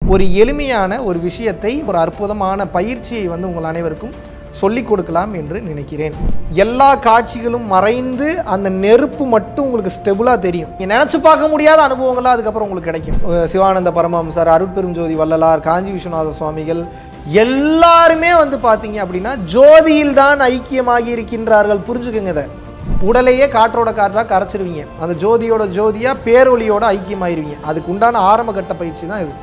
ஒரு எளிமையான ஒரு விஷயத்தை ஒரு அற்புதமான பயிற்சியை வந்து உங்கள் அனைவருக்கும் சொல்லிக் கொடுக்கலாம் என்று நினைக்கிறேன் எல்லா காட்சிகளும் மறைந்து அந்த நெருப்பு மட்டும் உங்களுக்கு ஸ்டெபிளாக தெரியும் நீங்க நினைச்சு பார்க்க முடியாத அனுபவங்கள்லாம் அதுக்கப்புறம் உங்களுக்கு கிடைக்கும் அஹ் சிவானந்த பரமஹம்சர் அருட்பெருஞ்சோதி வள்ளலார் காஞ்சி விஸ்வநாத சுவாமிகள் எல்லாருமே வந்து பார்த்தீங்க அப்படின்னா ஜோதியில் தான் ஐக்கியமாகி இருக்கின்றார்கள் புரிஞ்சுக்கங்க இதை உடலையே காற்றோட காற்றா கரைச்சிருவீங்க அந்த ஜோதியோட ஜோதியா பேரொளியோட ஐக்கியமாயிருவீங்க அதுக்கு உண்டான ஆரம்ப கட்ட பயிற்சி தான் இது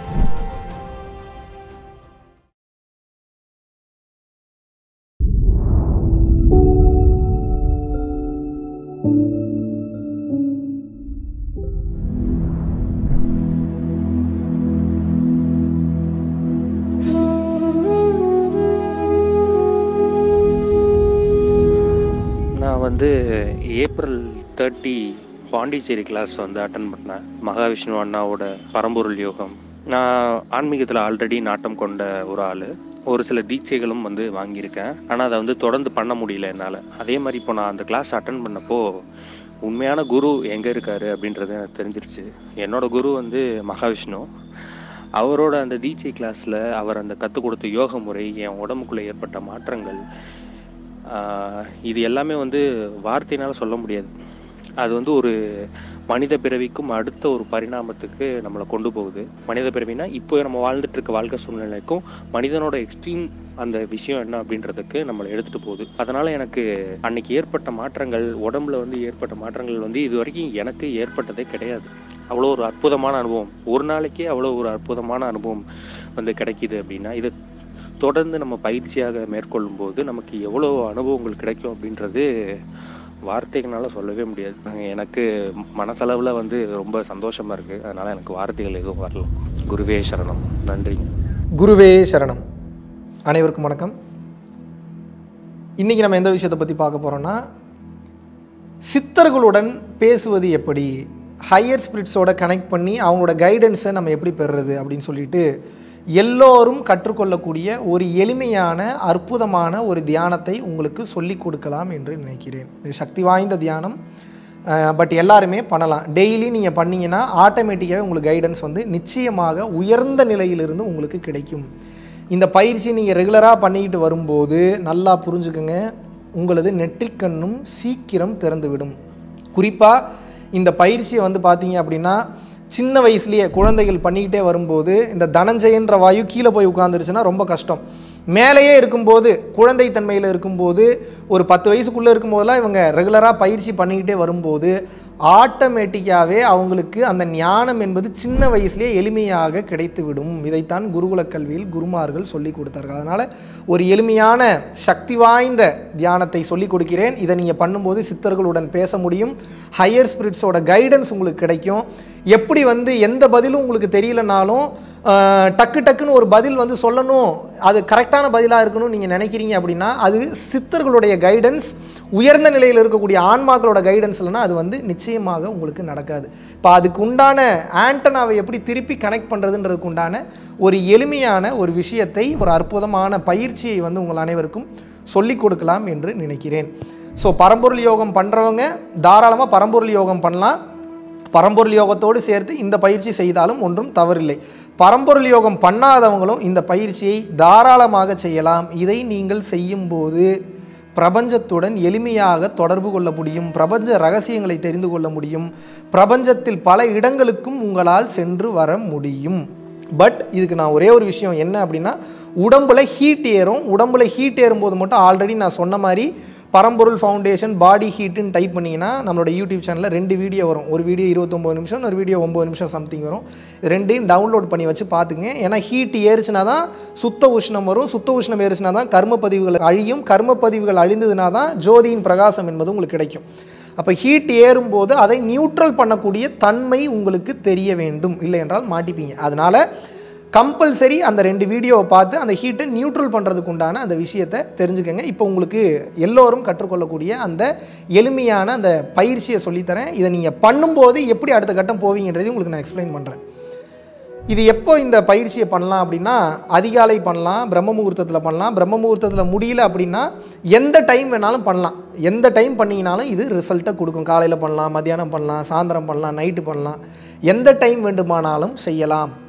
நான் வந்து ஏப்ரல் தேர்ட்டி பாண்டிச்சேரி கிளாஸ் வந்து அட்டன் பண்ணேன் மகாவிஷ்ணு அண்ணாவோட பரம்பொருள் யோகம் நான் ஆன்மீகத்தில் ஆல்ரெடி நாட்டம் கொண்ட ஒரு ஆள் ஒரு சில தீட்சைகளும் வந்து வாங்கியிருக்கேன் ஆனால் அதை வந்து தொடர்ந்து பண்ண முடியல என்னால் அதே மாதிரி இப்போ நான் அந்த கிளாஸ் அட்டன் பண்ணப்போ உண்மையான குரு எங்கே இருக்காரு அப்படின்றது எனக்கு தெரிஞ்சிருச்சு என்னோட குரு வந்து மகாவிஷ்ணு அவரோட அந்த தீட்சை கிளாஸில் அவர் அந்த கற்றுக் கொடுத்த யோக முறை என் உடம்புக்குள்ளே ஏற்பட்ட மாற்றங்கள் ஆஹ் இது எல்லாமே வந்து வார்த்தையினால சொல்ல முடியாது அது வந்து ஒரு மனித பிறவிக்கும் அடுத்த ஒரு பரிணாமத்துக்கு நம்மளை கொண்டு போகுது மனித பிறவினா இப்போ நம்ம வாழ்ந்துட்டு இருக்க வாழ்க்கை சூழ்நிலைக்கும் மனிதனோட எக்ஸ்ட்ரீம் அந்த விஷயம் என்ன அப்படின்றதுக்கு நம்மளை எடுத்துட்டு போகுது அதனால எனக்கு அன்னைக்கு ஏற்பட்ட மாற்றங்கள் உடம்புல வந்து ஏற்பட்ட மாற்றங்கள் வந்து இது வரைக்கும் எனக்கு ஏற்பட்டதே கிடையாது அவ்வளோ ஒரு அற்புதமான அனுபவம் ஒரு நாளைக்கே அவ்வளோ ஒரு அற்புதமான அனுபவம் வந்து கிடைக்குது அப்படின்னா இது தொடர்ந்து நம்ம பயிற்சியாக மேற்கொள்ளும் போது நமக்கு எவ்வளோ அனுபவங்கள் கிடைக்கும் அப்படின்றது வார்த்தைகளால சொல்லவே முடியாது எனக்கு மனசளவில் வந்து ரொம்ப சந்தோஷமா இருக்கு அதனால எனக்கு வார்த்தைகள் எதுவும் வரல குருவே சரணம் நன்றி குருவே சரணம் அனைவருக்கும் வணக்கம் இன்றைக்கி நம்ம எந்த விஷயத்தை பற்றி பார்க்க போகிறோம்னா சித்தர்களுடன் பேசுவது எப்படி ஹையர் ஸ்பிரிட்ஸோட கனெக்ட் பண்ணி அவங்களோட கைடன்ஸை நம்ம எப்படி பெறுறது அப்படின்னு சொல்லிட்டு எல்லோரும் கற்றுக்கொள்ளக்கூடிய ஒரு எளிமையான அற்புதமான ஒரு தியானத்தை உங்களுக்கு சொல்லிக் கொடுக்கலாம் என்று நினைக்கிறேன் இது சக்தி வாய்ந்த தியானம் பட் எல்லாருமே பண்ணலாம் டெய்லி நீங்கள் பண்ணீங்கன்னா ஆட்டோமேட்டிக்காகவே உங்களுக்கு கைடன்ஸ் வந்து நிச்சயமாக உயர்ந்த நிலையிலிருந்து உங்களுக்கு கிடைக்கும் இந்த பயிற்சி நீங்கள் ரெகுலராக பண்ணிக்கிட்டு வரும்போது நல்லா புரிஞ்சுக்கங்க உங்களது நெற்றிக்கண்ணும் சீக்கிரம் திறந்துவிடும் குறிப்பாக இந்த பயிற்சியை வந்து பார்த்தீங்க அப்படின்னா சின்ன வயசுலேயே குழந்தைகள் பண்ணிக்கிட்டே வரும்போது இந்த தனஞ்சயன்ற வாயு கீழே போய் உட்காந்துருச்சுன்னா ரொம்ப கஷ்டம் மேலேயே இருக்கும்போது குழந்தை தன்மையில் இருக்கும்போது ஒரு பத்து வயசுக்குள்ளே இருக்கும்போதெல்லாம் இவங்க ரெகுலராக பயிற்சி பண்ணிக்கிட்டே வரும்போது ஆட்டோமேட்டிக்காகவே அவங்களுக்கு அந்த ஞானம் என்பது சின்ன வயசுலேயே எளிமையாக கிடைத்துவிடும் இதைத்தான் குருகுல கல்வியில் குருமார்கள் சொல்லி கொடுத்தார்கள் அதனால் ஒரு எளிமையான சக்தி வாய்ந்த தியானத்தை சொல்லி கொடுக்கிறேன் இதை நீங்கள் பண்ணும்போது சித்தர்களுடன் பேச முடியும் ஹையர் ஸ்பிரிட்ஸோட கைடன்ஸ் உங்களுக்கு கிடைக்கும் எப்படி வந்து எந்த பதிலும் உங்களுக்கு தெரியலனாலும் ஆஹ், டக்கு டக்குன்னு ஒரு பதில் வந்து சொல்லணும் அது கரெக்டான பதிலாக இருக்கணும்னு நீங்கள் நினைக்கிறீங்க அப்படின்னா அது சித்தர்களுடைய கைடன்ஸ் உயர்ந்த நிலையில் இருக்கக்கூடிய ஆன்மாக்களோட கைடன்ஸ் இல்லைன்னா அது வந்து நிச்சயமாக உங்களுக்கு நடக்காது இப்போ அதுக்கு உண்டான ஆண்டனாவை எப்படி திருப்பி கனெக்ட் பண்ணுறதுன்றதுக்கு உண்டான ஒரு எளிமையான ஒரு விஷயத்தை ஒரு அற்புதமான பயிற்சியை வந்து உங்கள் அனைவருக்கும் சொல்லிக் கொடுக்கலாம் என்று நினைக்கிறேன் ஸோ பரம்பொருள் யோகம் பண்ணுறவங்க தாராளமாக பரம்பொருள் யோகம் பண்ணலாம் பரம்பொருள் யோகத்தோடு சேர்த்து இந்த பயிற்சி செய்தாலும் ஒன்றும் தவறில்லை பரம்பொருள் யோகம் பண்ணாதவங்களும் இந்த பயிற்சியை தாராளமாக செய்யலாம் இதை நீங்கள் செய்யும்போது பிரபஞ்சத்துடன் எளிமையாக தொடர்பு கொள்ள முடியும் பிரபஞ்ச ரகசியங்களை தெரிந்து கொள்ள முடியும் பிரபஞ்சத்தில் பல இடங்களுக்கும் உங்களால் சென்று வர முடியும் பட் இதுக்கு நான் ஒரே ஒரு விஷயம் என்ன அப்படின்னா உடம்புல ஹீட் ஏறும் உடம்புல ஹீட் ஏறும்போது மட்டும் ஆல்ரெடி நான் சொன்ன மாதிரி பரம்பொருள் ஃபவுண்டேஷன் பாடி ஹீட்டுன்னு டைப் பண்ணிங்கன்னா நம்மளோட யூடியூப் சேனலில் ரெண்டு வீடியோ வரும் ஒரு வீடியோ இருபத்தொம்போது நிமிஷம் ஒரு வீடியோ ஒம்பது நிமிஷம் சம்திங் வரும் இது ரெண்டையும் டவுன்லோட் பண்ணி வச்சு பார்த்துங்க ஏன்னா ஹீட் ஏறுச்சுனா தான் சுத்த உஷ்ணம் வரும் சுத்த உஷ்ணம் ஏறுச்சுனா தான் கர்ம பதிவுகள் அழியும் கர்ம பதிவுகள் அழிந்ததுனா தான் ஜோதியின் பிரகாசம் என்பது உங்களுக்கு கிடைக்கும் அப்போ ஹீட் ஏறும்போது அதை நியூட்ரல் பண்ணக்கூடிய தன்மை உங்களுக்கு தெரிய வேண்டும் இல்லை என்றால் மாட்டிப்பீங்க அதனால் கம்பல்சரி அந்த ரெண்டு வீடியோவை பார்த்து அந்த ஹீட்டை நியூட்ரல் பண்ணுறதுக்கு உண்டான அந்த விஷயத்தை தெரிஞ்சுக்கங்க இப்போ உங்களுக்கு எல்லோரும் கற்றுக்கொள்ளக்கூடிய அந்த எளிமையான அந்த பயிற்சியை சொல்லித்தரேன் இதை நீங்கள் பண்ணும்போது எப்படி அடுத்த கட்டம் போவீங்கன்றதையும் உங்களுக்கு நான் எக்ஸ்பிளைன் பண்ணுறேன் இது எப்போ இந்த பயிற்சியை பண்ணலாம் அப்படின்னா அதிகாலை பண்ணலாம் பிரம்ம முகூர்த்தத்தில் பண்ணலாம் பிரம்ம முகூர்த்தத்தில் முடியல அப்படின்னா எந்த டைம் வேணாலும் பண்ணலாம் எந்த டைம் பண்ணிங்கனாலும் இது ரிசல்ட்டை கொடுக்கும் காலையில் பண்ணலாம் மத்தியானம் பண்ணலாம் சாயந்தரம் பண்ணலாம் நைட்டு பண்ணலாம் எந்த டைம் வேண்டுமானாலும் செய்யலாம்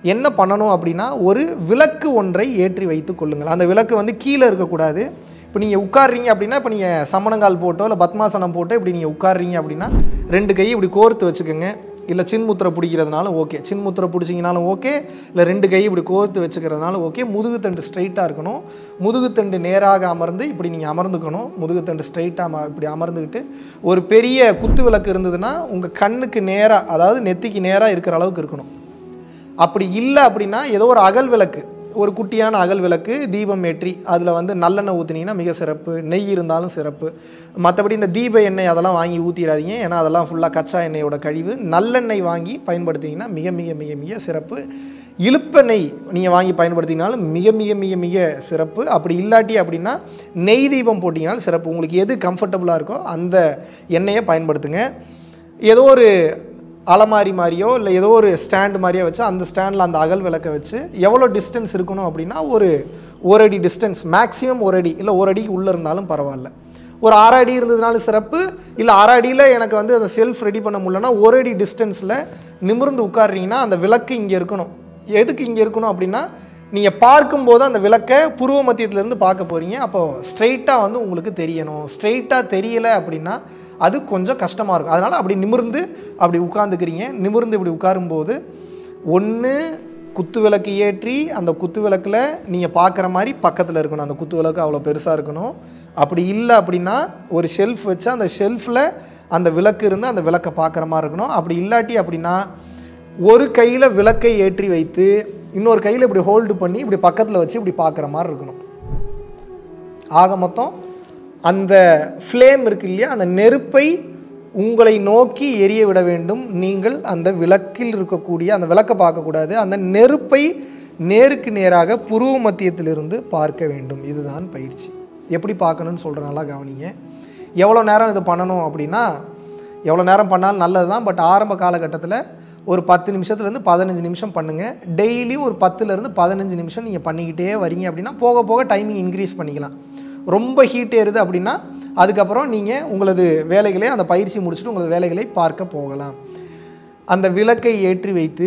என்ன பண்ணணும் அப்படின்னா ஒரு விளக்கு ஒன்றை ஏற்றி வைத்து கொள்ளுங்கள் அந்த விளக்கு வந்து கீழே இருக்கக்கூடாது இப்போ நீங்கள் உட்கார்றீங்க அப்படின்னா இப்போ நீங்கள் சமணங்கால் போட்டோ இல்லை பத்மாசனம் போட்டோ இப்படி நீங்கள் உட்கார்றீங்க அப்படின்னா ரெண்டு கையை இப்படி கோர்த்து வச்சுக்கோங்க இல்லை சின்முத்திரை பிடிக்கிறதுனாலும் ஓகே சின்முத்திரை பிடிச்சிங்கனாலும் ஓகே இல்லை ரெண்டு கை இப்படி கோர்த்து வச்சுக்கிறதுனாலும் ஓகே முதுகுத்தண்டு ஸ்ட்ரைட்டாக இருக்கணும் முதுகுத்தண்டு நேராக அமர்ந்து இப்படி நீங்கள் அமர்ந்துக்கணும் முதுகுத்தண்டு ஸ்ட்ரைட்டாக இப்படி அமர்ந்துக்கிட்டு ஒரு பெரிய குத்து விளக்கு இருந்ததுன்னா உங்கள் கண்ணுக்கு நேராக அதாவது நெத்திக்கு நேராக இருக்கிற அளவுக்கு இருக்கணும் அப்படி இல்லை அப்படின்னா ஏதோ ஒரு அகல் விளக்கு ஒரு குட்டியான அகல் விளக்கு தீபம் ஏற்றி அதில் வந்து நல்லெண்ணெய் ஊற்றினீங்கன்னா மிக சிறப்பு நெய் இருந்தாலும் சிறப்பு மற்றபடி இந்த தீப எண்ணெய் அதெல்லாம் வாங்கி ஊற்றிடாதீங்க ஏன்னா அதெல்லாம் ஃபுல்லாக கச்சா எண்ணெயோட கழிவு நல்லெண்ணெய் வாங்கி பயன்படுத்தினீங்கன்னா மிக மிக மிக மிக சிறப்பு இழுப்பெண்ணெய் நீங்கள் வாங்கி பயன்படுத்தினாலும் மிக மிக மிக மிக சிறப்பு அப்படி இல்லாட்டி அப்படின்னா நெய் தீபம் போட்டிங்கனாலும் சிறப்பு உங்களுக்கு எது கம்ஃபர்டபுளாக இருக்கோ அந்த எண்ணெயை பயன்படுத்துங்க ஏதோ ஒரு அலமாரி மாதிரியோ இல்லை ஏதோ ஒரு ஸ்டாண்டு மாதிரியோ வச்சு அந்த ஸ்டாண்டில் அந்த அகல் விளக்கை வச்சு எவ்வளோ டிஸ்டன்ஸ் இருக்கணும் அப்படின்னா ஒரு ஒரு அடி டிஸ்டன்ஸ் மேக்ஸிமம் ஒரு அடி இல்லை ஒரு அடிக்கு உள்ளே இருந்தாலும் பரவாயில்ல ஒரு அரை அடி இருந்ததுனாலும் சிறப்பு இல்லை அரை அடியில் எனக்கு வந்து அந்த செல்ஃப் ரெடி பண்ண முடியலன்னா ஒரு அடி டிஸ்டன்ஸில் நிமிர்ந்து உட்கார்றீங்கன்னா அந்த விளக்கு இங்கே இருக்கணும் எதுக்கு இங்கே இருக்கணும் அப்படின்னா நீங்கள் பார்க்கும்போது அந்த விளக்கை புருவ மத்தியத்துலேருந்து பார்க்க போகிறீங்க அப்போ ஸ்ட்ரைட்டாக வந்து உங்களுக்கு தெரியணும் ஸ்ட்ரைட்டாக தெரியலை அப்படின்னா அது கொஞ்சம் கஷ்டமாக இருக்கும் அதனால் அப்படி நிமிர்ந்து அப்படி உட்காந்துக்கிறீங்க நிமிர்ந்து இப்படி உட்காரும்போது ஒன்று குத்து விளக்கு ஏற்றி அந்த குத்து விளக்கில் நீங்கள் பார்க்குற மாதிரி பக்கத்தில் இருக்கணும் அந்த குத்து விளக்கு அவ்வளோ பெருசாக இருக்கணும் அப்படி இல்லை அப்படின்னா ஒரு ஷெல்ஃப் வச்சு அந்த ஷெல்ஃபில் அந்த விளக்கு இருந்து அந்த விளக்கை பார்க்குற மாதிரி இருக்கணும் அப்படி இல்லாட்டி அப்படின்னா ஒரு கையில் விளக்கை ஏற்றி வைத்து இன்னொரு கையில் இப்படி ஹோல்டு பண்ணி இப்படி பக்கத்தில் வச்சு இப்படி பார்க்குற மாதிரி இருக்கணும் ஆக மொத்தம் அந்த ஃப்ளேம் இருக்கு இல்லையா அந்த நெருப்பை உங்களை நோக்கி எரிய விட வேண்டும் நீங்கள் அந்த விளக்கில் இருக்கக்கூடிய அந்த விளக்கை பார்க்கக்கூடாது அந்த நெருப்பை நேருக்கு நேராக புருவ மத்தியத்திலிருந்து பார்க்க வேண்டும் இதுதான் பயிற்சி எப்படி பார்க்கணும்னு சொல்கிற நல்லா கவனிங்க எவ்வளோ நேரம் இது பண்ணணும் அப்படின்னா எவ்வளோ நேரம் பண்ணாலும் நல்லது தான் பட் ஆரம்ப காலகட்டத்தில் ஒரு பத்து நிமிஷத்துலேருந்து பதினஞ்சு நிமிஷம் பண்ணுங்கள் டெய்லி ஒரு பத்துலேருந்து பதினஞ்சு நிமிஷம் நீங்கள் பண்ணிக்கிட்டே வரீங்க அப்படின்னா போக போக டைமிங் இன்க்ரீஸ் பண்ணிக்கலாம் ரொம்ப ஹீட் ஏறுது அப்படின்னா அதுக்கப்புறம் நீங்கள் உங்களது வேலைகளை அந்த பயிற்சி முடிச்சுட்டு உங்களது வேலைகளை பார்க்க போகலாம் அந்த விளக்கை ஏற்றி வைத்து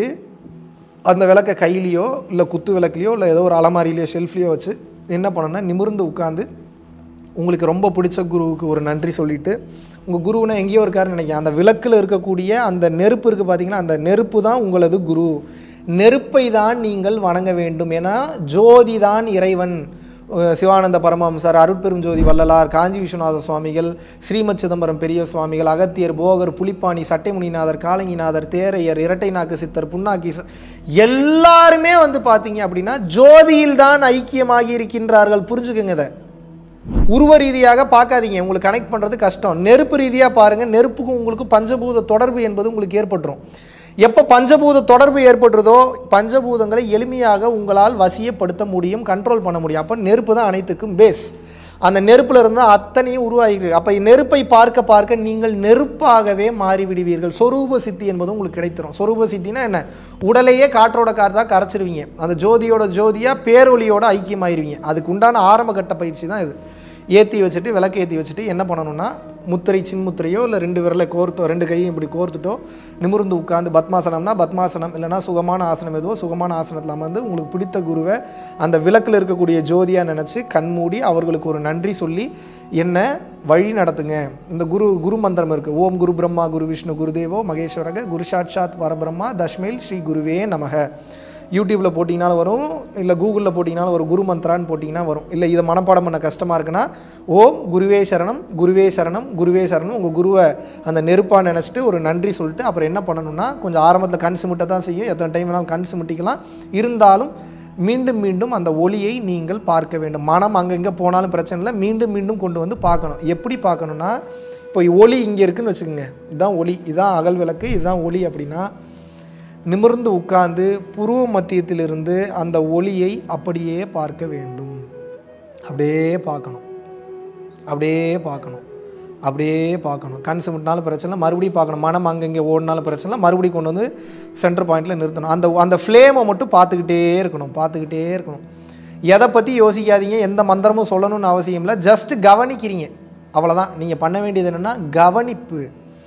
அந்த விளக்கை கையிலையோ இல்லை குத்து விளக்குலையோ இல்லை ஏதோ ஒரு அலமாரிலையோ ஷெல்ஃப்லையோ வச்சு என்ன பண்ணணும்னா நிமிர்ந்து உட்காந்து உங்களுக்கு ரொம்ப பிடிச்ச குருவுக்கு ஒரு நன்றி சொல்லிட்டு உங்கள் குருவுனா எங்கேயோ இருக்காருன்னு நினைக்கிறேன் அந்த விளக்கில் இருக்கக்கூடிய அந்த நெருப்பு இருக்குது பார்த்தீங்கன்னா அந்த நெருப்பு தான் உங்களது குரு நெருப்பை தான் நீங்கள் வணங்க வேண்டும் ஏன்னா ஜோதி தான் இறைவன் அஹ் சிவானந்த பரமஹம்சர் அருட்பெரும் ஜோதி வள்ளலார் காஞ்சி விஸ்வநாத சுவாமிகள் ஸ்ரீமத் சிதம்பரம் பெரிய சுவாமிகள் அகத்தியர் போகர் புலிப்பாணி சட்டைமுனிநாதர் காலங்கிநாதர் தேரையர் இரட்டை நாக்கு சித்தர் புன்னாக்கீசர் எல்லாருமே வந்து பார்த்தீங்க அப்படின்னா ஜோதியில் தான் ஐக்கியமாகி இருக்கின்றார்கள் புரிஞ்சுக்குங்க இதை உருவ ரீதியாக பார்க்காதீங்க உங்களுக்கு கனெக்ட் பண்ணுறது கஷ்டம் நெருப்பு ரீதியாக பாருங்கள் நெருப்புக்கும் உங்களுக்கு பஞ்சபூத தொடர்பு என்பது உங்களுக்கு ஏற்பட்டுரும் எப்போ பஞ்சபூத தொடர்பு ஏற்படுறதோ பஞ்சபூதங்களை எளிமையாக உங்களால் வசியப்படுத்த முடியும் கண்ட்ரோல் பண்ண முடியும் அப்போ நெருப்பு தான் அனைத்துக்கும் பேஸ் அந்த நெருப்பில் இருந்து அத்தனையும் உருவாகிறது அப்போ நெருப்பை பார்க்க பார்க்க நீங்கள் நெருப்பாகவே மாறிவிடுவீர்கள் சொரூப சித்தி என்பது உங்களுக்கு கிடைத்திரும் சொரூப சித்தினா என்ன உடலையே காற்றோட காற்றாக கரைச்சிருவீங்க அந்த ஜோதியோட ஜோதியாக பேரொலியோட ஐக்கியமாயிருவீங்க அதுக்கு உண்டான ஆரம்ப கட்ட பயிற்சி தான் இது ஏற்றி வச்சுட்டு விளக்கு ஏற்றி வச்சுட்டு என்ன பண்ணணும்னா முத்திரை சின்முத்திரையோ இல்லை ரெண்டு விரலை கோர்த்தோ ரெண்டு கையும் இப்படி கோர்த்துட்டோ நிமிர்ந்து உட்காந்து பத்மாசனம்னா பத்மாசனம் இல்லைனா சுகமான ஆசனம் எதுவோ சுகமான ஆசனத்தில் அமர்ந்து உங்களுக்கு பிடித்த குருவை அந்த விளக்கில் இருக்கக்கூடிய ஜோதியாக நினச்சி கண்மூடி அவர்களுக்கு ஒரு நன்றி சொல்லி என்ன வழி நடத்துங்க இந்த குரு குரு மந்திரம் இருக்குது ஓம் குரு பிரம்மா குரு விஷ்ணு குருதேவோ மகேஸ்வரக குரு சாட்சாத் பரபிரம்மா தஷ்மேல் ஸ்ரீ குருவே நமக யூடியூப்பில் போட்டிங்கனாலும் வரும் இல்லை கூகுளில் போட்டிங்கனாலும் ஒரு குரு மந்த்ரான்னு போட்டிங்கன்னா வரும் இல்லை இதை மனப்பாடம் பண்ண கஷ்டமாக இருக்குன்னா ஓம் குருவே சரணம் குருவே சரணம் குருவே சரணம் உங்கள் குருவை அந்த நெருப்பாக நினச்சிட்டு ஒரு நன்றி சொல்லிட்டு அப்புறம் என்ன பண்ணணும்னா கொஞ்சம் ஆரம்பத்தில் கண் சிமிட்ட தான் செய்யும் எத்தனை டைம் வேணாலும் கண் சிமிட்டிக்கலாம் இருந்தாலும் மீண்டும் மீண்டும் அந்த ஒளியை நீங்கள் பார்க்க வேண்டும் மனம் அங்கங்கே போனாலும் பிரச்சனை இல்லை மீண்டும் மீண்டும் கொண்டு வந்து பார்க்கணும் எப்படி பார்க்கணுன்னா இப்போ ஒளி இங்கே இருக்குன்னு வச்சுக்கோங்க இதுதான் ஒளி இதுதான் அகல் விளக்கு இதுதான் ஒளி அப்படின்னா நிமிர்ந்து உட்கார்ந்து புருவ மத்தியத்திலிருந்து அந்த ஒளியை அப்படியே பார்க்க வேண்டும் அப்படியே பார்க்கணும் அப்படியே பார்க்கணும் அப்படியே பார்க்கணும் கண் சிமிட்டினாலும் பிரச்சனை இல்லை, மறுபடியும் பார்க்கணும் மனம் அங்கங்கே ஓடினாலும் பிரச்சனை இல்லை, மறுபடியும் கொண்டு வந்து சென்டர் பாயிண்டில் நிறுத்தணும் அந்த அந்த ஃப்ளேமை மட்டும் பார்த்துக்கிட்டே இருக்கணும் பார்த்துக்கிட்டே இருக்கணும் எதை பற்றி யோசிக்காதீங்க எந்த மந்திரமும் சொல்லணும்னு அவசியம் இல்லை ஜஸ்ட் கவனிக்கிறீங்க அவ்வளோதான் நீங்கள் பண்ண வேண்டியது என்னென்னா கவனிப்பு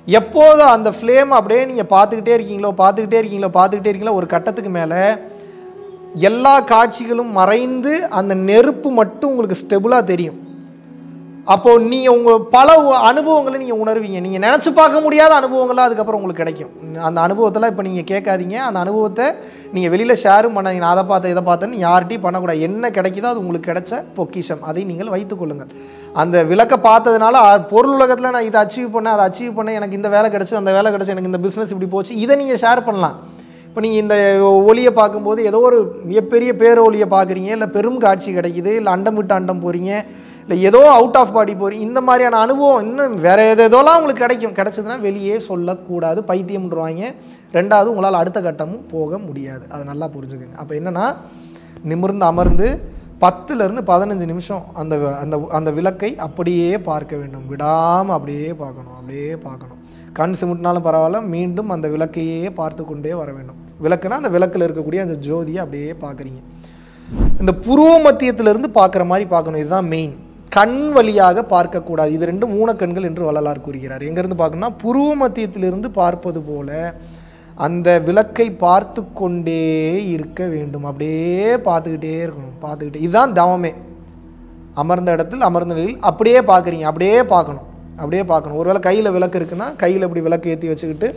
எப்போது அந்த ஃப்ளேம் அப்படியே நீங்கள் பார்த்துக்கிட்டே இருக்கீங்களோ பார்த்துக்கிட்டே இருக்கீங்களோ பார்த்துக்கிட்டே இருக்கீங்களோ ஒரு கட்டத்துக்கு மேலே எல்லா காட்சிகளும் மறைந்து அந்த நெருப்பு மட்டும் உங்களுக்கு ஸ்டெபிளாக தெரியும் அப்போ நீங்கள் உங்கள் பல உ- அனுபவங்களை நீங்கள் உணர்வீங்க நீங்கள் நினச்சி பார்க்க முடியாத அனுபவங்கள்லாம் அதுக்கப்புறம் உங்களுக்கு கிடைக்கும் அந்த அனுபவத்தெல்லாம் இப்போ நீங்கள் கேட்காதீங்க அந்த அனுபவத்தை நீங்கள் வெளியில் ஷேரும் பண்ணாதீங்க நான் அதை பார்த்தேன் இதை பார்த்தேன்னு யார்கிட்டையும் பண்ணக்கூடாது என்ன கிடைக்குதோ அது உங்களுக்கு கிடைச்ச பொக்கிஷம் அதை நீங்கள் வைத்துக் கொள்ளுங்கள் அந்த விளக்கை பார்த்ததுனால அ- பொருள் உலகத்தில் நான் இதை அச்சீவ் பண்ணேன் அதை அச்சீவ் பண்ணேன் எனக்கு இந்த வேலை கிடச்சி அந்த வேலை கிடச்சி எனக்கு இந்த பிஸ்னஸ் இப்படி போச்சு இதை நீங்கள் ஷேர் பண்ணலாம் இப்போ நீங்கள் இந்த ஒளியை பார்க்கும்போது ஏதோ ஒரு மிகப்பெரிய பேரொலியை பார்க்குறீங்க இல்லை பெரும் காட்சி கிடைக்குது இல்லை அண்டம் விட்டு அண்டம் போகிறீங்க இல்லை ஏதோ அவுட் ஆஃப் பாடி போகிறீங்க இந்த மாதிரியான அனுபவம் இன்னும் வேறு எதோலாம் உங்களுக்கு கிடைக்கும் கிடைச்சதுன்னா வெளியே சொல்லக்கூடாது பைத்தியம்ன்றவாங்க ரெண்டாவது உங்களால் அடுத்த கட்டமும் போக முடியாது அதை நல்லா புரிஞ்சுக்கோங்க அப்போ என்னென்னா நிமிர்ந்து அமர்ந்து பத்துலேருந்து பதினஞ்சு நிமிஷம் அந்த அந்த அந்த விளக்கை அப்படியே பார்க்க வேண்டும் விடாமல் அப்படியே பார்க்கணும் அப்படியே பார்க்கணும் கண் சிமிட்டினாலும் பரவாயில்ல மீண்டும் அந்த விளக்கையே பார்த்து கொண்டே வர வேண்டும் விளக்குனா அந்த விளக்கில் இருக்கக்கூடிய அந்த ஜோதியை அப்படியே பார்க்குறீங்க இந்த புருவ மத்தியத்திலிருந்து பார்க்குற மாதிரி பார்க்கணும் இதுதான் மெயின் கண் வழியாக பார்க்கக்கூடாது இது ரெண்டு மூணக்கண்கள் என்று வள்ளலார் கூறுகிறார் எங்கேருந்து பார்க்கணும்னா புருவ மத்தியத்திலிருந்து பார்ப்பது போல அந்த விளக்கை பார்த்து கொண்டே இருக்க வேண்டும் அப்படியே பார்த்துக்கிட்டே இருக்கணும் பார்த்துக்கிட்டே இதுதான் தவமே அமர்ந்த இடத்தில் அமர்ந்த நிலையில் அப்படியே பார்க்குறீங்க அப்படியே பார்க்கணும் அப்படியே பார்க்கணும் ஒருவேளை கையில் விளக்கு இருக்குன்னா கையில் இப்படி விளக்கு ஏற்றி வச்சுக்கிட்டு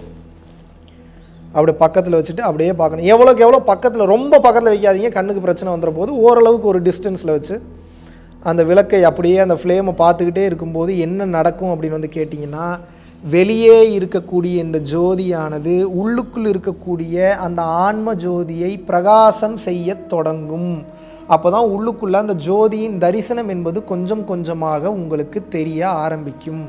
அப்படி பக்கத்தில் வச்சுட்டு அப்படியே பார்க்கணும் எவ்வளோக்கு எவ்வளோ பக்கத்தில் ரொம்ப பக்கத்தில் வைக்காதீங்க கண்ணுக்கு பிரச்சனை வந்துற போது ஓரளவுக்கு ஒரு டிஸ்டன்ஸில் வச்சு அந்த விளக்கை அப்படியே அந்த ஃப்ளேமை பார்த்துக்கிட்டே இருக்கும்போது என்ன நடக்கும் அப்படின்னு வந்து கேட்டிங்கன்னா வெளியே இருக்கக்கூடிய இந்த ஜோதியானது உள்ளுக்குள் இருக்கக்கூடிய அந்த ஆன்ம ஜோதியை பிரகாசம் செய்ய தொடங்கும் அப்போ தான் உள்ளுக்குள்ள அந்த ஜோதியின் தரிசனம் என்பது கொஞ்சம் கொஞ்சமாக உங்களுக்கு தெரிய ஆரம்பிக்கும்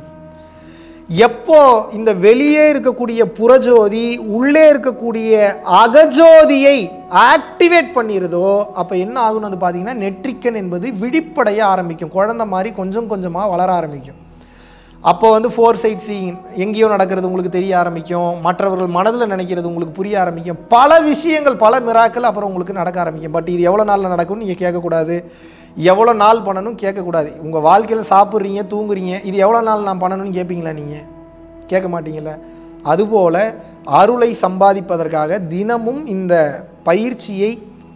எப்போ இந்த வெளியே இருக்கக்கூடிய புறஜோதி உள்ளே இருக்கக்கூடிய அகஜோதியை ஆக்டிவேட் பண்ணிடுதோ அப்போ என்ன ஆகும்னு வந்து பார்த்தீங்கன்னா நெற்றிக்கன் என்பது விழிப்படைய ஆரம்பிக்கும் குழந்தை மாதிரி கொஞ்சம் கொஞ்சமாக வளர ஆரம்பிக்கும் அப்போ வந்து ஃபோர் சைட் சீயிங் எங்கேயோ நடக்கிறது உங்களுக்கு தெரிய ஆரம்பிக்கும் மற்றவர்கள் மனதில் நினைக்கிறது உங்களுக்கு புரிய ஆரம்பிக்கும் பல விஷயங்கள் பல மிராக்கள் அப்புறம் உங்களுக்கு நடக்க ஆரம்பிக்கும் பட் இது எவ்வளோ நாளில் நடக்கும்னு நீங்கள் கேட்கக்கூடாது எவ்வளோ நாள் பண்ணணும் கேட்கக்கூடாது உங்கள் வாழ்க்கையில் சாப்பிட்றீங்க தூங்குறீங்க இது எவ்வளோ நாள் நான் பண்ணணும்னு கேட்பீங்களா நீங்கள் கேட்க மாட்டீங்களா அதுபோல் அருளை சம்பாதிப்பதற்காக தினமும் இந்த பயிற்சியை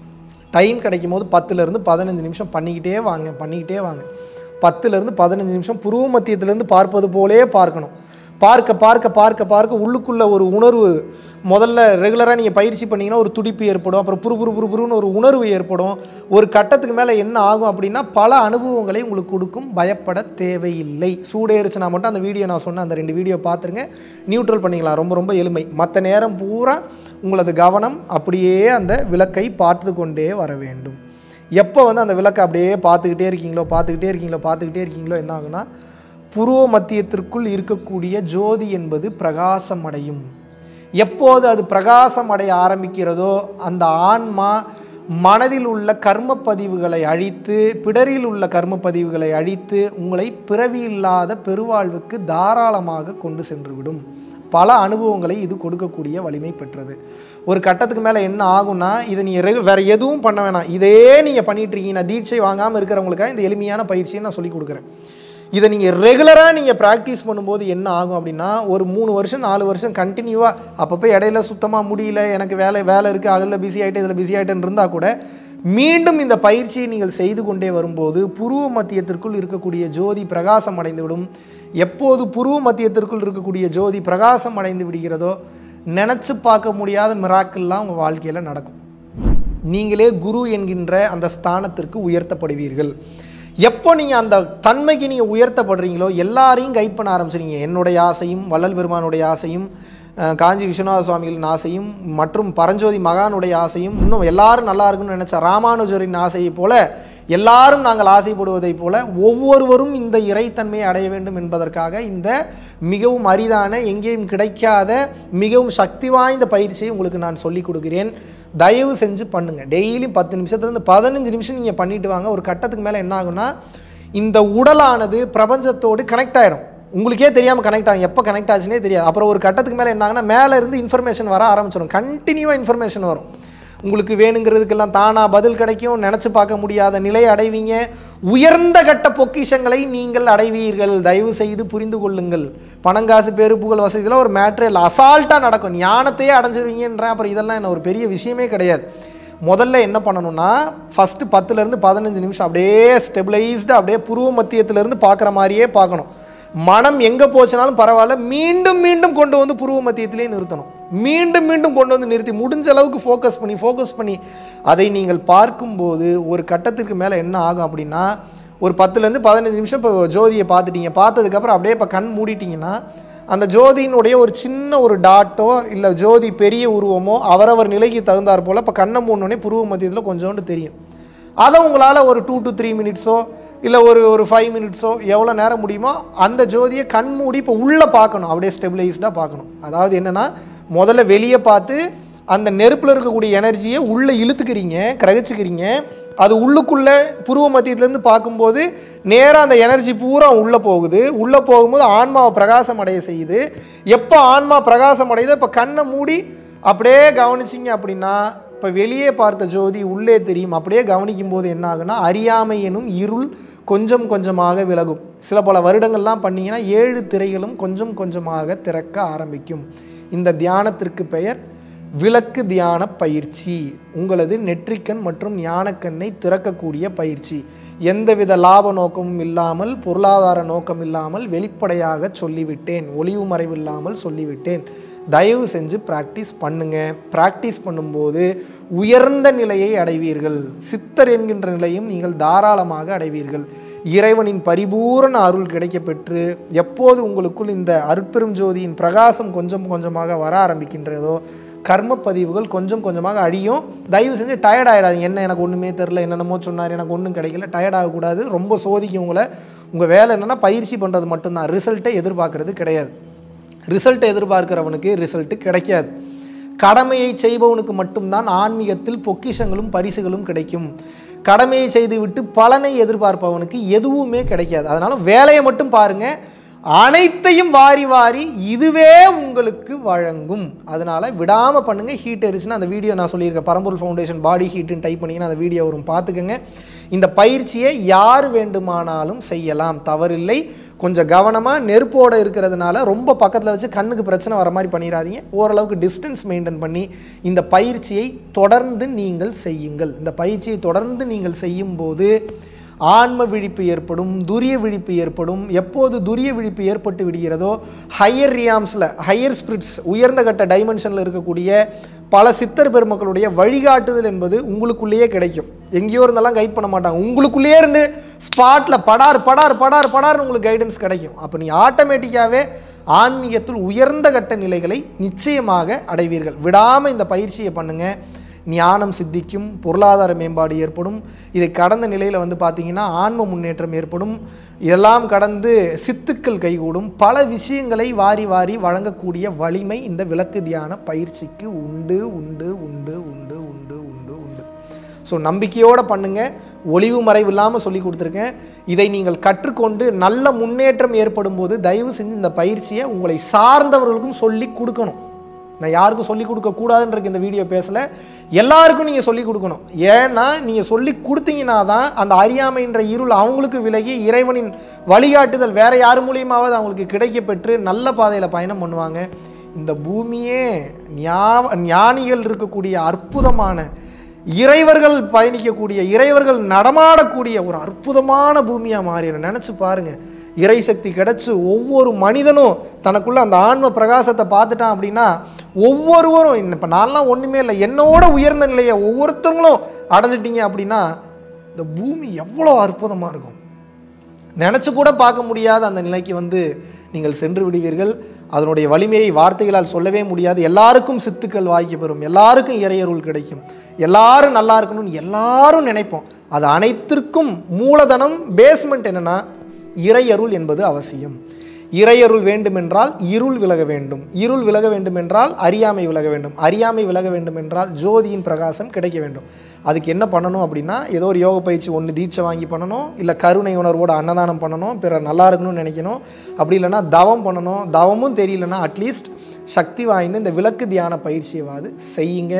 டைம் கிடைக்கும் போது பத்துலேருந்து பதினஞ்சு நிமிஷம் பண்ணிக்கிட்டே வாங்க பண்ணிக்கிட்டே வாங்க பத்துலேருந்து பதினஞ்சு நிமிஷம் புருவ மத்தியத்திலேருந்து பார்ப்பது போலே பார்க்கணும் பார்க்க பார்க்க பார்க்க பார்க்க உள்ளுக்குள்ள ஒரு உணர்வு முதல்ல ரெகுலராக நீங்கள் பயிற்சி பண்ணீங்கன்னா ஒரு துடிப்பு ஏற்படும் அப்புறம் புரு புரு புரு புருன்னு ஒரு உணர்வு ஏற்படும் ஒரு கட்டத்துக்கு மேலே என்ன ஆகும் அப்படின்னா பல அனுபவங்களை உங்களுக்கு கொடுக்கும் பயப்பட தேவையில்லை சூடேறிச்சுனா மட்டும் அந்த வீடியோ நான் சொன்ன அந்த ரெண்டு வீடியோ பார்த்துருங்க நியூட்ரல் பண்ணிக்கலாம் ரொம்ப ரொம்ப எளிமை மற்ற நேரம் பூரா உங்களது கவனம் அப்படியே அந்த விளக்கை பார்த்து கொண்டே வர வேண்டும் எப்போ வந்து அந்த விளக்கை அப்படியே பார்த்துக்கிட்டே இருக்கீங்களோ பார்த்துக்கிட்டே இருக்கீங்களோ பார்த்துக்கிட்டே இருக்கீங்களோ என்ன ஆகுனா புருவ மத்தியத்திற்குள் இருக்கக்கூடிய ஜோதி என்பது பிரகாசம் அடையும் எப்போது அது பிரகாசம் அடைய ஆரம்பிக்கிறதோ அந்த ஆன்மா மனதில் உள்ள கர்ம பதிவுகளை அழித்து பிடரில் உள்ள கர்ம பதிவுகளை அழித்து உங்களை பிறவி இல்லாத பெருவாழ்வுக்கு தாராளமாக கொண்டு சென்றுவிடும் பல அனுபவங்களை இது கொடுக்கக்கூடிய வலிமை பெற்றது ஒரு கட்டத்துக்கு மேலே என்ன ஆகும்னா இதை நீங்கள் ரெகு வேறு எதுவும் பண்ண வேணாம் இதே நீங்கள் பண்ணிட்டு இருக்கீங்க நான் தீட்சை வாங்காமல் இருக்கிறவங்களுக்காக இந்த எளிமையான பயிற்சியை நான் சொல்லி கொடுக்குறேன் இதை நீங்கள் ரெகுலராக நீங்கள் ப்ராக்டிஸ் பண்ணும்போது என்ன ஆகும் அப்படின்னா ஒரு மூணு வருஷம் நாலு வருஷம் கண்டினியூவாக அப்பப்போ இடையில சுத்தமாக முடியல எனக்கு வேலை வேலை இருக்குது அதில் பிஸி ஆகிட்டு இதில் பிஸி ஆகிட்டேன்னு இருந்தால் கூட மீண்டும் இந்த பயிற்சியை நீங்கள் செய்து கொண்டே வரும்போது புருவ மத்தியத்திற்குள் இருக்கக்கூடிய ஜோதி பிரகாசம் அடைந்துவிடும் எப்போது புருவ மத்தியத்திற்குள் இருக்கக்கூடிய ஜோதி பிரகாசம் அடைந்து விடுகிறதோ நினச்சி பார்க்க முடியாத மிராக்கள்லாம் உங்கள் வாழ்க்கையில் நடக்கும் நீங்களே குரு என்கின்ற அந்த ஸ்தானத்திற்கு உயர்த்தப்படுவீர்கள் எப்போ நீங்கள் அந்த தன்மைக்கு நீங்கள் உயர்த்தப்படுறீங்களோ எல்லாரையும் கைட் பண்ண ஆரம்பிச்சிருங்க என்னுடைய ஆசையும் வள்ளல் பெருமானுடைய ஆசையும் அஹ், காஞ்சி விஸ்வநாத சுவாமிகளின் ஆசையும் மற்றும் பரஞ்சோதி மகானுடைய ஆசையும் இன்னும் எல்லாரும் நல்லா இருக்குன்னு நினச்ச ராமானுஜரின் ஆசையைப் போல எல்லாரும் நாங்கள் ஆசைப்படுவதைப் போல ஒவ்வொருவரும் இந்த இறைத்தன்மையை அடைய வேண்டும் என்பதற்காக இந்த மிகவும் அரிதான எங்கேயும் கிடைக்காத மிகவும் சக்தி வாய்ந்த பயிற்சியை உங்களுக்கு நான் சொல்லிக் கொடுக்கிறேன் தயவு செஞ்சு பண்ணுங்க டெய்லியும் பத்து நிமிஷத்துலேருந்து பதினஞ்சு நிமிஷம் நீங்கள் பண்ணிட்டு வாங்க ஒரு கட்டத்துக்கு மேலே என்ன ஆகும்னா இந்த உடலானது பிரபஞ்சத்தோடு கனெக்ட் ஆகிடும் உங்களுக்கே தெரியாமல் கனெக்ட் ஆகும் எப்போ கனெக்ட் ஆச்சுனே தெரியாது அப்புறம் ஒரு கட்டத்துக்கு மேலே என்ன ஆகுனா மேலே இருந்து இன்ஃபர்மேஷன் வர ஆரம்பிச்சிடும் கண்டினியூவாக இன்ஃபர்மேஷன் வரும் உங்களுக்கு வேணுங்கிறதுக்கெல்லாம் தானாக பதில் கிடைக்கும் நினச்சி பார்க்க முடியாத நிலையை அடைவீங்க உயர்ந்த கட்ட பொக்கிஷங்களை நீங்கள் அடைவீர்கள் தயவு செய்து புரிந்து கொள்ளுங்கள் பணங்காசு பேரு புகழ் வசதி இதெல்லாம் ஒரு மேட்ரே இல்லை அசால்ட்டாக நடக்கும் ஞானத்தையே அடைஞ்சிருவீங்கன்றேன் அப்புறம் இதெல்லாம் என்ன ஒரு பெரிய விஷயமே கிடையாது முதல்ல என்ன பண்ணணும்னா ஃபஸ்ட்டு பத்துலேருந்து பதினஞ்சு நிமிஷம் அப்படியே ஸ்டெபிளைஸ்டாக அப்படியே புருவ மத்தியத்திலேருந்து பார்க்குற மாதிரியே பார்க்கணும் மனம் எங்கே போச்சுனாலும் பரவாயில்ல மீண்டும் மீண்டும் கொண்டு வந்து புருவ மத்தியத்திலே நிறுத்தணும் மீண்டும் மீண்டும் கொண்டு வந்து நிறுத்தி முடிஞ்ச அளவுக்கு ஃபோக்கஸ் பண்ணி ஃபோக்கஸ் பண்ணி அதை நீங்கள் பார்க்கும்போது ஒரு கட்டத்திற்கு மேலே என்ன ஆகும் அப்படின்னா ஒரு பத்துலேருந்து பதினஞ்சு நிமிஷம் இப்போ ஜோதியை பார்த்துட்டீங்க பார்த்ததுக்கப்புறம் அப்படியே இப்போ கண் மூடிட்டீங்கன்னா அந்த ஜோதியினுடைய ஒரு சின்ன ஒரு டாட்டோ இல்லை ஜோதி பெரிய உருவமோ அவரவர் நிலைக்கு தகுந்தாற் போல் இப்போ கண்ணை மூணுனே புருவ மத்தியத்தில் கொஞ்சோண்டு தெரியும் அதை உங்களால் ஒரு டூ டு த்ரீ மினிட்ஸோ இல்லை ஒரு ஒரு ஃபைவ் மினிட்ஸோ எவ்வளோ நேரம் முடியுமோ அந்த ஜோதியை கண் மூடி இப்போ உள்ளே பார்க்கணும் அப்படியே ஸ்டெபிளைஸ்டாக பார்க்கணும் அதாவது என்னென்னா முதல்ல வெளியே பார்த்து அந்த நெருப்பில் இருக்கக்கூடிய எனர்ஜியை உள்ளே இழுத்துக்கிறீங்க கிரகிச்சுக்கிறீங்க அது உள்ளுக்குள்ளே புருவ மத்தியத்துலேருந்து பார்க்கும்போது நேராக அந்த எனர்ஜி பூரா உள்ளே போகுது உள்ளே போகும்போது ஆன்மாவை பிரகாசம் அடைய செய்யுது எப்போ ஆன்மா பிரகாசம் அடையுதோ இப்போ கண்ணை மூடி அப்படியே கவனிச்சிங்க அப்படின்னா இப்போ வெளியே பார்த்த ஜோதி உள்ளே தெரியும் அப்படியே கவனிக்கும் போது என்ன ஆகுனா அறியாமை எனும் இருள் கொஞ்சம் கொஞ்சமாக விலகும் சில பல வருடங்கள்லாம் பண்ணீங்கன்னா ஏழு திரைகளும் கொஞ்சம் கொஞ்சமாக திறக்க ஆரம்பிக்கும் இந்த தியானத்திற்கு பெயர் விளக்கு தியான பயிற்சி உங்களது நெற்றிக்கண் மற்றும் ஞானக்கண்ணை திறக்கக்கூடிய பயிற்சி எந்தவித லாப நோக்கமும் இல்லாமல் பொருளாதார நோக்கம் இல்லாமல் வெளிப்படையாக சொல்லிவிட்டேன் ஒளிவு மறைவு இல்லாமல் சொல்லிவிட்டேன் தயவு செஞ்சு ப்ராக்டிஸ் பண்ணுங்க ப்ராக்டிஸ் பண்ணும்போது உயர்ந்த நிலையை அடைவீர்கள் சித்தர் என்கின்ற நிலையும் நீங்கள் தாராளமாக அடைவீர்கள் இறைவனின் பரிபூரண அருள் கிடைக்கப்பெற்று எப்போது உங்களுக்குள் இந்த அருட்பெரும் ஜோதியின் பிரகாசம் கொஞ்சம் கொஞ்சமாக வர ஆரம்பிக்கின்றதோ கர்ம பதிவுகள் கொஞ்சம் கொஞ்சமாக அழியும் தயவு செஞ்சு டயர்ட் ஆகிடாதீங்க என்ன எனக்கு ஒன்றுமே தெரில என்னென்னமோ சொன்னார் எனக்கு ஒன்றும் கிடைக்கல டயர்ட் ஆகக்கூடாது ரொம்ப சோதிக்கும் உங்களை உங்கள் வேலை என்னென்னா பயிற்சி பண்ணுறது மட்டும்தான் ரிசல்ட்டை எதிர்பார்க்கறது கிடையாது ரிசல்ட்டை எதிர்பார்க்கிறவனுக்கு ரிசல்ட்டு கிடைக்காது கடமையை செய்பவனுக்கு மட்டும்தான் ஆன்மீகத்தில் பொக்கிஷங்களும் பரிசுகளும் கிடைக்கும் கடமையை செய்துவிட்டு பலனை எதிர்பார்ப்பவனுக்கு எதுவுமே கிடைக்காது அதனால் வேலையை மட்டும் பாருங்கள் அனைத்தையும் வாரி வாரி இதுவே உங்களுக்கு வழங்கும் அதனால் விடாமல் பண்ணுங்கள் ஹீட் எரிச்சுன்னா அந்த வீடியோ நான் சொல்லியிருக்கேன் பரம்பூர் ஃபவுண்டேஷன் பாடி ஹீட்டுன்னு டைப் பண்ணிங்கன்னா அந்த வீடியோ வரும் பார்த்துக்கோங்க இந்த பயிற்சியை யார் வேண்டுமானாலும் செய்யலாம் தவறில்லை கொஞ்சம் கவனமாக நெருப்போடு இருக்கிறதுனால ரொம்ப பக்கத்தில் வச்சு கண்ணுக்கு பிரச்சனை வர மாதிரி பண்ணிடாதீங்க ஓரளவுக்கு டிஸ்டன்ஸ் மெயின்டைன் பண்ணி இந்த பயிற்சியை தொடர்ந்து நீங்கள் செய்யுங்கள் இந்த பயிற்சியை தொடர்ந்து நீங்கள் செய்யும்போது ஆன்ம விழிப்பு ஏற்படும் துரிய விழிப்பு ஏற்படும் எப்போது துரிய விழிப்பு ஏற்பட்டு விடுகிறதோ ஹையர் ரியாம்ஸில் ஹையர் ஸ்பிரிட்ஸ் உயர்ந்த கட்ட டைமென்ஷனில் இருக்கக்கூடிய பல சித்தர் பெருமக்களுடைய வழிகாட்டுதல் என்பது உங்களுக்குள்ளேயே கிடைக்கும் எங்கேயோ இருந்தெல்லாம் கைட் பண்ண மாட்டாங்க உங்களுக்குள்ளேயே இருந்து ஸ்பாட்டில் படார் படார் படார் படார்னு உங்களுக்கு கைடன்ஸ் கிடைக்கும் அப்போ நீ ஆட்டோமேட்டிக்காகவே ஆன்மீகத்தில் உயர்ந்த கட்ட நிலைகளை நிச்சயமாக அடைவீர்கள் விடாமல் இந்த பயிற்சியை பண்ணுங்கள் ஞானம் சித்திக்கும் பொருளாதார மேம்பாடு ஏற்படும் இதை கடந்த நிலையில் வந்து பார்த்திங்கன்னா ஆன்ம முன்னேற்றம் ஏற்படும் இதெல்லாம் கடந்து சித்துக்கள் கைகூடும் பல விஷயங்களை வாரி வாரி வழங்கக்கூடிய வலிமை இந்த விளக்கு தியான பயிற்சிக்கு உண்டு உண்டு உண்டு உண்டு உண்டு உண்டு உண்டு ஸோ நம்பிக்கையோடு பண்ணுங்கள் ஒளிவு மறைவு இல்லாமல் சொல்லி கொடுத்துருக்கேன் இதை நீங்கள் கற்றுக்கொண்டு நல்ல முன்னேற்றம் ஏற்படும் போது தயவு செஞ்சு இந்த பயிற்சியை உங்களை சார்ந்தவர்களுக்கும் சொல்லி கொடுக்கணும் நான் யாருக்கும் சொல்லிக் கொடுக்கக்கூடாதுன்றக்கு இந்த வீடியோ பேசலை எல்லாருக்கும் நீங்கள் சொல்லிக் கொடுக்கணும் ஏன்னா நீங்கள் சொல்லி கொடுத்தீங்கன்னா தான் அந்த அறியாமைன்ற இருள் அவங்களுக்கு விலகி இறைவனின் வழிகாட்டுதல் வேற யார் மூலியமாவது அவங்களுக்கு கிடைக்கப்பெற்று நல்ல பாதையில் பயணம் பண்ணுவாங்க இந்த பூமியே ஞா ஞானிகள் இருக்கக்கூடிய அற்புதமான இறைவர்கள் பயணிக்கக்கூடிய இறைவர்கள் நடமாடக்கூடிய ஒரு அற்புதமான பூமியாக மாறிடும் நினச்சி பாருங்கள் இறை சக்தி கிடச்சி ஒவ்வொரு மனிதனும் தனக்குள்ள அந்த ஆன்ம பிரகாசத்தை பார்த்துட்டான் அப்படின்னா ஒவ்வொருவரும் இப்போ நான்லாம் ஒன்றுமே இல்லை என்னோட உயர்ந்த நிலையை ஒவ்வொருத்தவங்களும் அடைஞ்சிட்டீங்க அப்படின்னா இந்த பூமி எவ்வளோ அற்புதமாக இருக்கும் நினச்சி கூட பார்க்க முடியாத அந்த நிலைக்கு வந்து நீங்கள் சென்று விடுவீர்கள் அதனுடைய வலிமையை வார்த்தைகளால் சொல்லவே முடியாது எல்லாருக்கும் சித்துக்கள் வாய்க்கு பெறும் எல்லாருக்கும் இறையருள் கிடைக்கும் எல்லாரும் நல்லா இருக்கணும்னு எல்லாரும் நினைப்போம் அது அனைத்திற்கும் மூலதனம் பேஸ்மெண்ட் என்னென்னா இறையருள் என்பது அவசியம் இறையருள் வேண்டுமென்றால் இருள் விலக வேண்டும் இருள் விலக வேண்டுமென்றால் அறியாமை விலக வேண்டும் அறியாமை விலக வேண்டுமென்றால் ஜோதியின் பிரகாசம் கிடைக்க வேண்டும் அதுக்கு என்ன பண்ணணும் அப்படின்னா ஏதோ ஒரு யோக பயிற்சி ஒன்று தீட்சை வாங்கி பண்ணணும் இல்லை கருணை உணர்வோட அன்னதானம் பண்ணணும் பிறர் நல்லா இருக்கணும்னு நினைக்கணும் அப்படி இல்லைன்னா தவம் பண்ணணும் தவமும் தெரியலன்னா அட்லீஸ்ட் சக்தி வாய்ந்த இந்த விளக்கு தியான பயிற்சியவாது செய்யுங்க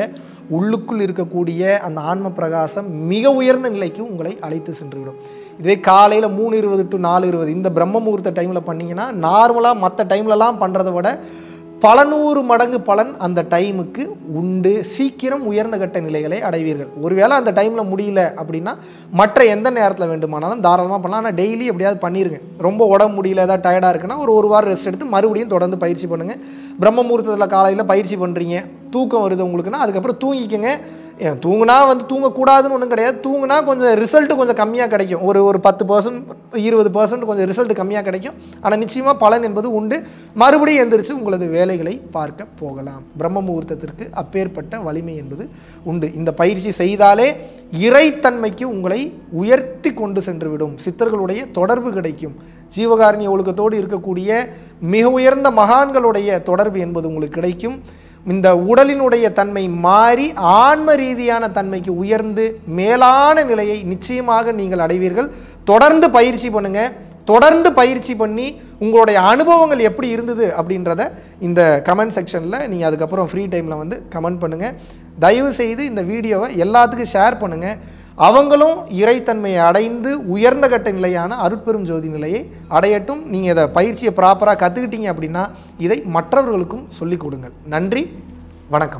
உள்ளுக்குள் இருக்கக்கூடிய அந்த ஆன்ம பிரகாசம் மிக உயர்ந்த நிலைக்கு உங்களை அழைத்து சென்றுவிடும் இதுவே காலையில் மூணு இருபது டு நாலு இருபது இந்த பிரம்ம முகூர்த்த டைமில் பண்ணீங்கன்னா நார்மலாக மற்ற டைம்லலாம் பண்ணுறதை விட பல நூறு மடங்கு பலன் அந்த டைமுக்கு உண்டு சீக்கிரம் உயர்ந்த கட்ட நிலைகளை அடைவீர்கள் ஒருவேளை அந்த டைமில் முடியல அப்படின்னா மற்ற எந்த நேரத்தில் வேண்டுமானாலும் தாராளமாக பண்ணலாம் ஆனால் டெய்லி எப்படியாவது பண்ணிடுங்க ரொம்ப உடம்பு முடியல ஏதாவது டயர்டாக இருக்குன்னா ஒரு ஒரு வாரம் ரெஸ்ட் எடுத்து மறுபடியும் தொடர்ந்து பயிற்சி பண்ணுங்கள் பிரம்ம முகூர்த்தத்தில் காலையில் பயிற்சி பண்ணுறீங்க தூக்கம் வருது உங்களுக்குன்னா அதுக்கப்புறம் தூங்கிக்கங்க ஏன் தூங்குனா வந்து தூங்கக்கூடாதுன்னு ஒன்றும் கிடையாது தூங்குனா கொஞ்சம் ரிசல்ட்டு கொஞ்சம் கம்மியாக கிடைக்கும் ஒரு ஒரு பத்து பர்சன்ட் இருபது பர்சன்ட் கொஞ்சம் ரிசல்ட் கம்மியாக கிடைக்கும் ஆனால் நிச்சயமாக பலன் என்பது உண்டு மறுபடியும் எந்திரிச்சு உங்களது வேலைகளை பார்க்க போகலாம் பிரம்ம முகூர்த்தத்திற்கு அப்பேற்பட்ட வலிமை என்பது உண்டு இந்த பயிற்சி செய்தாலே இறைத்தன்மைக்கு உங்களை உயர்த்தி கொண்டு சென்றுவிடும் சித்தர்களுடைய தொடர்பு கிடைக்கும் ஜீவகாரணிய ஒழுக்கத்தோடு இருக்கக்கூடிய மிக உயர்ந்த மகான்களுடைய தொடர்பு என்பது உங்களுக்கு கிடைக்கும் இந்த உடலினுடைய தன்மை மாறி ஆன்ம ரீதியான தன்மைக்கு உயர்ந்து மேலான நிலையை நிச்சயமாக நீங்கள் அடைவீர்கள் தொடர்ந்து பயிற்சி பண்ணுங்க தொடர்ந்து பயிற்சி பண்ணி உங்களுடைய அனுபவங்கள் எப்படி இருந்தது அப்படின்றத இந்த கமெண்ட் செக்ஷனில் நீங்கள் அதுக்கப்புறம் ஃப்ரீ டைமில் வந்து கமெண்ட் பண்ணுங்கள் தயவு செய்து இந்த வீடியோவை எல்லாத்துக்கும் ஷேர் பண்ணுங்கள் அவங்களும் இறைத்தன்மையை அடைந்து உயர்ந்த கட்ட நிலையான அருட்பெரும் ஜோதி நிலையை அடையட்டும் நீங்கள் இதை பயிற்சியை ப்ராப்பராக கற்றுக்கிட்டீங்க அப்படின்னா இதை மற்றவர்களுக்கும் சொல்லிக் கொடுங்கள் நன்றி வணக்கம்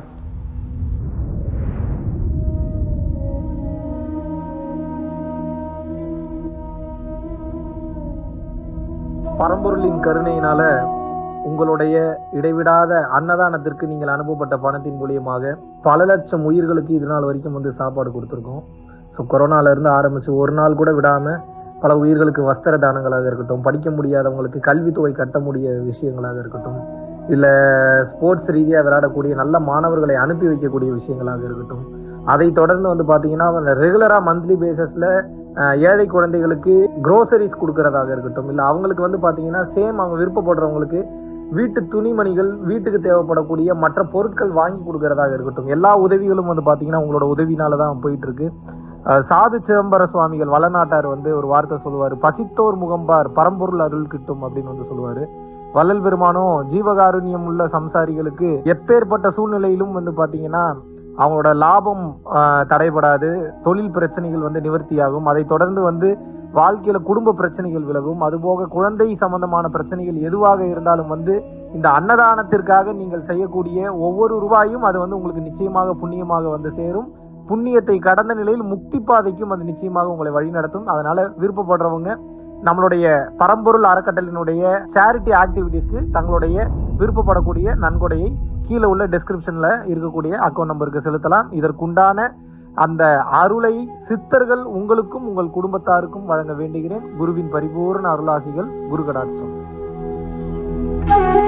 பரம்பொருளின் கருணையினால உங்களுடைய இடைவிடாத அன்னதானத்திற்கு நீங்கள் அனுப்பப்பட்ட பணத்தின் மூலியமாக பல லட்சம் உயிர்களுக்கு இது நாள் வரைக்கும் வந்து சாப்பாடு கொடுத்துருக்கோம் ஸோ கொரோனால இருந்து ஆரம்பிச்சு ஒரு நாள் கூட விடாம பல உயிர்களுக்கு வஸ்திர தானங்களாக இருக்கட்டும் படிக்க முடியாதவங்களுக்கு கல்வித்தொகை கட்ட முடிய விஷயங்களாக இருக்கட்டும் இல்லை ஸ்போர்ட்ஸ் ரீதியாக விளையாடக்கூடிய நல்ல மாணவர்களை அனுப்பி வைக்கக்கூடிய விஷயங்களாக இருக்கட்டும் அதை தொடர்ந்து வந்து பார்த்தீங்கன்னா ரெகுலராக மந்த்லி பேசிஸில் ஏழை குழந்தைகளுக்கு க்ரோசரிஸ் கொடுக்கறதாக இருக்கட்டும் இல்லை அவங்களுக்கு வந்து பார்த்தீங்கன்னா சேம் அவங்க விருப்பப்படுறவங்களுக்கு வீட்டு துணிமணிகள் வீட்டுக்கு தேவைப்படக்கூடிய மற்ற பொருட்கள் வாங்கி கொடுக்கறதாக இருக்கட்டும் எல்லா உதவிகளும் வந்து பார்த்தீங்கன்னா உங்களோட உதவினால தான் போயிட்டு இருக்கு அஹ் சாது சிதம்பர சுவாமிகள் வளநாட்டார் வந்து ஒரு வார்த்தை சொல்லுவார் பசித்தோர் முகம்பார் பரம்பொருள் அருள் கிட்டும் அப்படின்னு வந்து சொல்லுவாரு வள்ளல் பெருமானும் ஜீவகாருண்யம் உள்ள சம்சாரிகளுக்கு எப்பேற்பட்ட சூழ்நிலையிலும் வந்து பாத்தீங்கன்னா அவங்களோட லாபம் ஆஹ், தடைபடாது தொழில் பிரச்சனைகள் வந்து நிவர்த்தியாகும் அதை தொடர்ந்து வந்து வாழ்க்கையில குடும்ப பிரச்சனைகள் விலகும் அதுபோக குழந்தை சம்பந்தமான பிரச்சனைகள் எதுவாக இருந்தாலும் வந்து இந்த அன்னதானத்திற்காக நீங்கள் செய்யக்கூடிய ஒவ்வொரு ரூபாயும் அது வந்து உங்களுக்கு நிச்சயமாக புண்ணியமாக வந்து சேரும் புண்ணியத்தை கடந்த நிலையில் முக்தி பாதைக்கும் அது நிச்சயமாக உங்களை வழிநடத்தும் அதனால விருப்பப்படுறவங்க நம்மளுடைய பரம்பொருள் அறக்கட்டளினுடைய சேரிட்டி ஆக்டிவிட்டீஸ்க்கு தங்களுடைய விருப்பப்படக்கூடிய நன்கொடையை கீழே உள்ள டெஸ்கிரிப்ஷன்ல இருக்கக்கூடிய அக்கௌண்ட் நம்பருக்கு செலுத்தலாம் இதற்குண்டான அந்த அருளை சித்தர்கள் உங்களுக்கும் உங்கள் குடும்பத்தாருக்கும் வழங்க வேண்டுகிறேன் குருவின் பரிபூர்ண அருளாசிகள் குரு கடாட்சம்